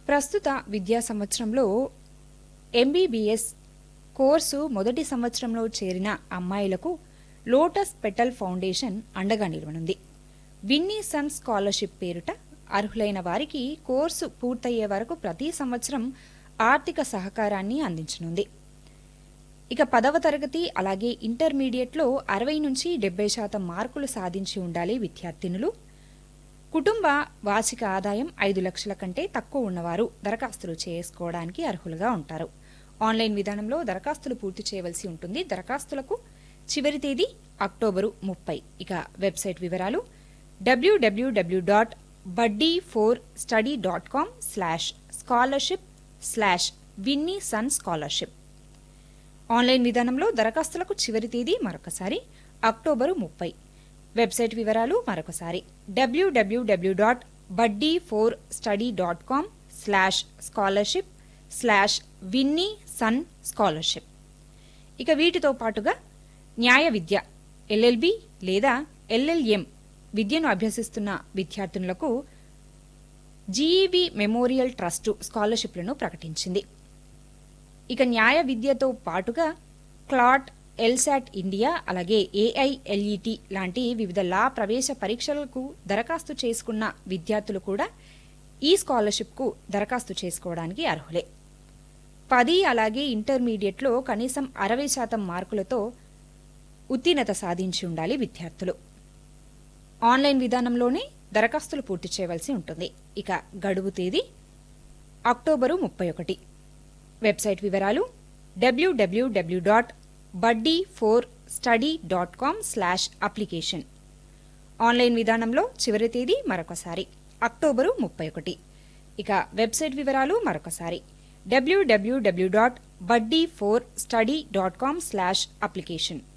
ప్రస్తుత విద్యా సంవత్సరంలో ఎంబీబీఎస్ కోర్సు మొదటి సంవత్సరంలో చేరిన అమ్మాయిలకు లోటస్ పెటల్ ఫౌండేషన్ అండగా నిలవనుంది విన్నీ సన్ స్కాలర్షిప్ పేరుట అర్హులైన వారికి కోర్సు పూర్తయ్యే వరకు ప్రతి సంవత్సరం ఆర్థిక సహకారాన్ని అందించనుంది ఇక పదవ తరగతి అలాగే ఇంటర్మీడియట్లో అరవై నుంచి డెబ్బై శాతం మార్కులు సాధించి ఉండాలి విద్యార్థినులు కుటుంబ వార్షిక ఆదాయం ఐదు లక్షల కంటే తక్కువ ఉన్నవారు దరఖాస్తులు చేసుకోవడానికి అర్హులుగా ఉంటారు ఆన్లైన్ విధానంలో దరఖాస్తులు పూర్తి చేయవలసి ఉంటుంది దరఖాస్తులకు చివరి తేదీ అక్టోబరు ముప్పై ఇక వెబ్సైట్ వివరాలు డబ్ల్యూడబ్ల్యూడబ్ల్యూ dot buddy four study dot com slash scholarship slash Vinnie Sun scholarship online విధానంలో దరఖాస్తులకు చివరి తేదీ మరొకసారి అక్టోబరు ముప్పై వెబ్సైట్ వివరాలు మరొకసారి డబ్ల్యూడబ్ల్యూడబ్ల్యూ dot buddy four study dot com slash scholarship slash Vinnie Sun scholarship ఇక వీటితో పాటుగా న్యాయ విద్య ఎల్ఎల్బి లేదా ఎల్ఎల్ఎం విద్యను అభ్యసిస్తున్న విద్యార్థినులకు జీఈబీ మెమోరియల్ ట్రస్టు స్కాలర్షిప్లను ప్రకటించింది ఇక న్యాయ విద్యతో పాటుగా క్లాట్ ఎల్సాట్ ఇండియా అలాగే ఏఐఎల్ఈటి లాంటి వివిధ లా ప్రవేశ పరీక్షలకు దరఖాస్తు చేసుకున్న విద్యార్థులు కూడా ఈ స్కాలర్షిప్కు దరఖాస్తు చేసుకోవడానికి అర్హులే పది అలాగే ఇంటర్మీడియట్లో కనీసం అరవై శాతం మార్కులతో ఉత్తీర్ణత సాధించి ఉండాలి విద్యార్థులు ఆన్లైన్ విధానంలోనే దరఖాస్తులు పూర్తి చేయవలసి ఉంటుంది ఇక గడువు తేదీ అక్టోబరు ముప్పై ఒకటి వెబ్సైట్ వివరాలు డబ్ల్యూడబ్ల్యూడబ్ల్యూ dot buddy four study dot com slash application online విధానంలో చివరి తేదీ మరొకసారి అక్టోబరు ముప్పై ఒకటి ఇక వెబ్సైట్ వివరాలు మరొకసారి డబ్ల్యూడబ్ల్యూడబ్ల్యూ dot buddy four study dot com slash application